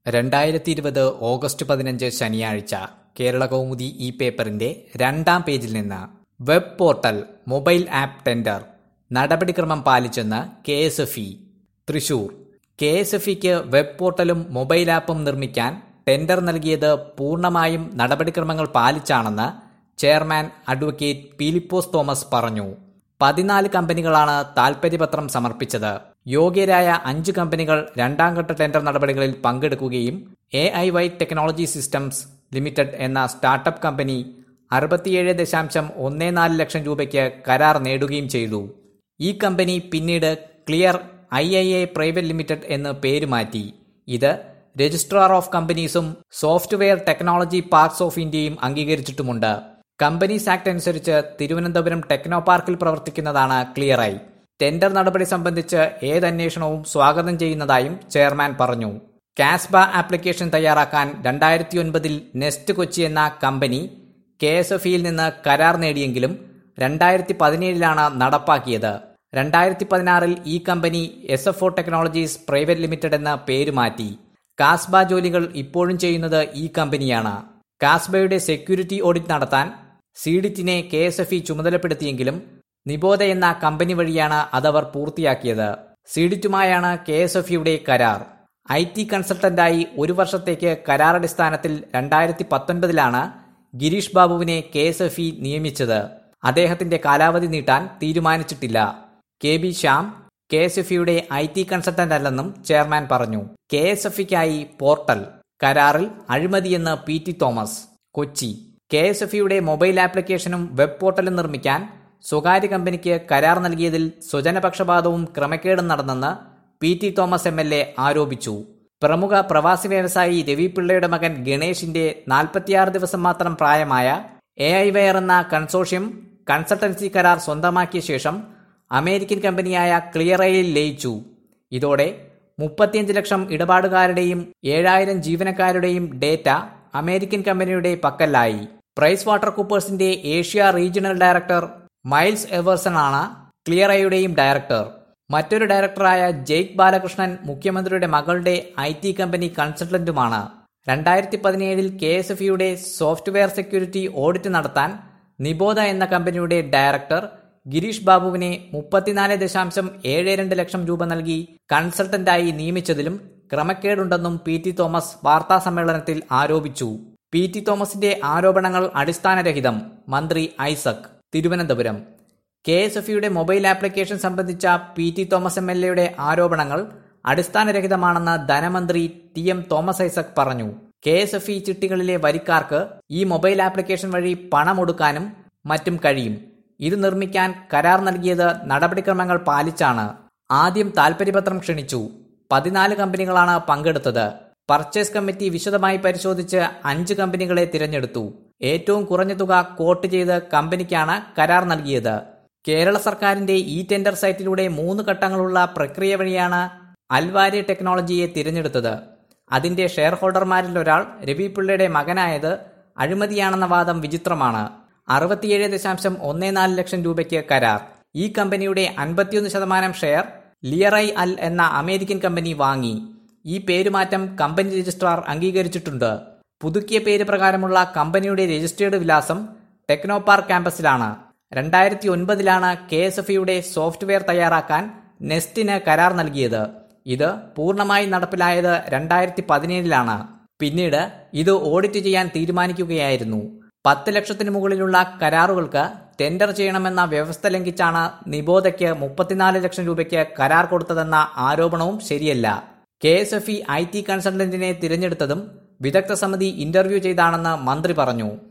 രണ്ടായിരത്തി ഇരുപത് ഓഗസ്റ്റ് പതിനഞ്ച് ശനിയാഴ്ച കേരള കൗമുദി ഈ പേപ്പറിന്റെ രണ്ടാം പേജിൽ നിന്ന് web portal mobile app tender നടപടിക്രമം പാലിച്ചെന്ന് K S F E Thrissur K S F ഇക്ക് വെബ് പോർട്ടലും മൊബൈൽ ആപ്പും നിർമ്മിക്കാൻ ടെൻഡർ നൽകിയത് പൂർണ്ണമായും നടപടിക്രമങ്ങൾ പാലിച്ചാണെന്ന് ചെയർമാൻ അഡ്വക്കേറ്റ് പീലിപ്പോസ് തോമസ് പറഞ്ഞു പതിനാല് കമ്പനികളാണ് താൽപര്യപത്രം സമർപ്പിച്ചത് യോഗ്യരായ അഞ്ച് കമ്പനികൾ രണ്ടാം ഘട്ട ടെൻഡർ നടപടികളിൽ പങ്കെടുക്കുകയും A I Y technology systems limited എന്ന സ്റ്റാർട്ടപ്പ് കമ്പനി അറുപത്തിയേഴ് ദശാംശം ഒന്ന് നാല് ലക്ഷം രൂപയ്ക്ക് കരാർ നേടുകയും ചെയ്തു ഈ കമ്പനി പിന്നീട് clear I I A private limited എന്ന് പേര് മാറ്റി ഇത് രജിസ്ട്രാർ ഓഫ് കമ്പനീസും സോഫ്റ്റ്വെയർ ടെക്നോളജി പാർക്സ് ഓഫ് ഇന്ത്യയും അംഗീകരിച്ചിട്ടുമുണ്ട് കമ്പനീസ് ആക്ട് അനുസരിച്ച് തിരുവനന്തപുരം ടെക്നോ പാർക്കിൽ പ്രവർത്തിക്കുന്നതാണ് ക്ലിയറൈ ടെൻഡർ നടപടി സംബന്ധിച്ച് ഏത് അന്വേഷണവും സ്വാഗതം ചെയ്യുന്നതായും ചെയർമാൻ പറഞ്ഞു കാസ്ബ ആപ്ലിക്കേഷൻ തയ്യാറാക്കാൻ രണ്ടായിരത്തി ഒൻപതിൽ നെസ്റ്റ് കൊച്ചി എന്ന കമ്പനി കെ എസ് എഫ് ഇയിൽ നിന്ന് കരാർ നേടിയെങ്കിലും രണ്ടായിരത്തി പതിനേഴിലാണ് നടപ്പാക്കിയത് രണ്ടായിരത്തി പതിനാറിൽ ഈ company S F O technologies private limited എന്ന പേര് മാറ്റി കാസ്ബ ജോലികൾ ഇപ്പോഴും ചെയ്യുന്നത് ഈ കമ്പനിയാണ് കാസ്ബയുടെ സെക്യൂരിറ്റി ഓഡിറ്റ് നടത്താൻ സീഡിറ്റിനെ കെ എസ് എഫ് ഇ ചുമതലപ്പെടുത്തിയെങ്കിലും നിബോധ എന്ന കമ്പനി വഴിയാണ് അതവർ പൂർത്തിയാക്കിയത് സീഡിറ്റുമായാണ് കെ എസ് എഫ് ഇയുടെ കരാർ ഐ ടി കൺസൾട്ടന്റായി ഒരു വർഷത്തേക്ക് കരാറടിസ്ഥാനത്തിൽ രണ്ടായിരത്തി പത്തൊൻപതിലാണ് ഗിരീഷ് ബാബുവിനെ കെ എസ് എഫ് ഇ നിയമിച്ചത് അദ്ദേഹത്തിന്റെ കാലാവധി നീട്ടാൻ തീരുമാനിച്ചിട്ടില്ല K B Shyam K S F ഇയുടെ ഐ ടി കൺസൾട്ടന്റ് അല്ലെന്നും ചെയർമാൻ പറഞ്ഞു കെ എസ് എഫ് ഇക്കായി പോർട്ടൽ കരാറിൽ അഴിമതിയെന്ന് P T Thomas Kochi K S F ഇയുടെ മൊബൈൽ ആപ്ലിക്കേഷനും വെബ് പോർട്ടലും നിർമ്മിക്കാൻ സ്വകാര്യ കമ്പനിക്ക് കരാർ നൽകിയതിൽ സ്വജനപക്ഷപാതവും ക്രമക്കേടും നടന്നെന്ന് P T Thomas M L A ആരോപിച്ചു പ്രമുഖ പ്രവാസി വ്യവസായി രവി പിള്ളയുടെ മകൻ ഗണേഷിന്റെ നാൽപ്പത്തിയാറ് ദിവസം മാത്രം പ്രായമായ എ ഐ വെയർ എന്ന കൺസോഷ്യം കൺസൾട്ടൻസി കരാർ സ്വന്തമാക്കിയ ശേഷം അമേരിക്കൻ കമ്പനിയായ ക്ലിയറയിൽ ലയിച്ചു ഇതോടെ മുപ്പത്തിയഞ്ച് ലക്ഷം ഇടപാടുകാരുടെയും ഏഴായിരം ജീവനക്കാരുടെയും ഡേറ്റ അമേരിക്കൻ കമ്പനിയുടെ പക്കലായി പ്രൈസ് വാട്ടർ കൂപ്പേഴ്സിന്റെ Asia regional director Miles Everson ആണ് ക്ലിയറയുടെയും ഡയറക്ടർ മറ്റൊരു ഡയറക്ടറായ ജെയ്ക് ബാലകൃഷ്ണൻ മുഖ്യമന്ത്രിയുടെ മകളുടെ ഐ ടി കമ്പനി കൺസൾട്ടന്റുമാണ് രണ്ടായിരത്തി പതിനേഴിൽ കെ എസ് എഫ് ഇയുടെ സോഫ്റ്റ്വെയർ സെക്യൂരിറ്റി ഓഡിറ്റ് നടത്താൻ നിബോധ എന്ന കമ്പനിയുടെ ഡയറക്ടർ ഗിരീഷ് ബാബുവിനെ മുപ്പത്തിനാല് ദശാംശം ഏഴ് രണ്ട് ലക്ഷം രൂപ നൽകി കൺസൾട്ടന്റായി നിയമിച്ചതിലും ക്രമക്കേടുണ്ടെന്നും പി ടി തോമസ് വാർത്താ സമ്മേളനത്തിൽ ആരോപിച്ചു പി ടി തോമസിന്റെ ആരോപണങ്ങൾ അടിസ്ഥാനരഹിതം മന്ത്രി Isaac Thiruvananthapuram K S F ഇയുടെ മൊബൈൽ ആപ്ലിക്കേഷൻ സംബന്ധിച്ച P T Thomas M L എയുടെ ആരോപണങ്ങൾ അടിസ്ഥാനരഹിതമാണെന്ന് ധനമന്ത്രി ടി എം തോമസ് ഐസക് പറഞ്ഞു കെ എസ് എഫ് ഇ ചിട്ടികളിലെ വരിക്കാർക്ക് ഈ മൊബൈൽ ആപ്ലിക്കേഷൻ വഴി പണമൊടുക്കാനും മറ്റും കഴിയും ഇത് നിർമ്മിക്കാൻ കരാർ നൽകിയത് നടപടിക്രമങ്ങൾ പാലിച്ചാണ് ആദ്യം താൽപര്യപത്രം ക്ഷണിച്ചു പതിനാല് കമ്പനികളാണ് പങ്കെടുത്തത് പർച്ചേസ് കമ്മിറ്റി വിശദമായി പരിശോധിച്ച് അഞ്ച് കമ്പനികളെ തിരഞ്ഞെടുത്തു ഏറ്റവും കുറഞ്ഞ തുക കോട്ട് ചെയ്ത് കമ്പനിക്കാണ് കരാർ നൽകിയത് കേരള സർക്കാരിന്റെ ഇ ടെൻഡർ സൈറ്റിലൂടെ മൂന്ന് ഘട്ടങ്ങളുള്ള പ്രക്രിയ വഴിയാണ് അൽവാരി ടെക്നോളജിയെ തിരഞ്ഞെടുത്തത് അതിന്റെ ഷെയർ ഹോൾഡർമാരിൽ ഒരാൾ രവി പിള്ളയുടെ മകനായത് അഴിമതിയാണെന്ന വാദം വിചിത്രമാണ് അറുപത്തിയേഴ് ദശാംശം ഒന്നേ നാല് ലക്ഷം രൂപയ്ക്ക് കരാർ ഈ കമ്പനിയുടെ അൻപത്തിയൊന്ന് ശതമാനം ഷെയർ ലിയറൈ അൽ എന്ന അമേരിക്കൻ കമ്പനി വാങ്ങി ഈ പേരുമാറ്റം കമ്പനി രജിസ്ട്രാർ അംഗീകരിച്ചിട്ടുണ്ട് പുതുക്കിയ പേര് പ്രകാരമുള്ള കമ്പനിയുടെ രജിസ്റ്റേർഡ് വിലാസം ടെക്നോ പാർക്ക് ക്യാമ്പസിലാണ് രണ്ടായിരത്തി ഒൻപതിലാണ് കെ എസ് എഫ് ഇയുടെ സോഫ്റ്റ്വെയർ തയ്യാറാക്കാൻ നെസ്റ്റിന് കരാർ നൽകിയത് ഇത് പൂർണ്ണമായി നടപ്പിലായത് രണ്ടായിരത്തി പതിനേഴിലാണ് പിന്നീട് ഇത് ഓഡിറ്റ് ചെയ്യാൻ തീരുമാനിക്കുകയായിരുന്നു പത്ത് ലക്ഷത്തിന് മുകളിലുള്ള കരാറുകൾക്ക് ടെൻഡർ ചെയ്യണമെന്ന വ്യവസ്ഥ ലംഘിച്ചാണ് നിബോധയ്ക്ക് മുപ്പത്തിനാല് ലക്ഷം രൂപയ്ക്ക് കരാർ കൊടുത്തതെന്ന ആരോപണവും ശരിയല്ല K S F E I T കൺസൾട്ടന്റിനെ തിരഞ്ഞെടുത്തതും വിദഗ്ധ സമിതി ഇന്റർവ്യൂ ചെയ്താണെന്ന് മന്ത്രി പറഞ്ഞു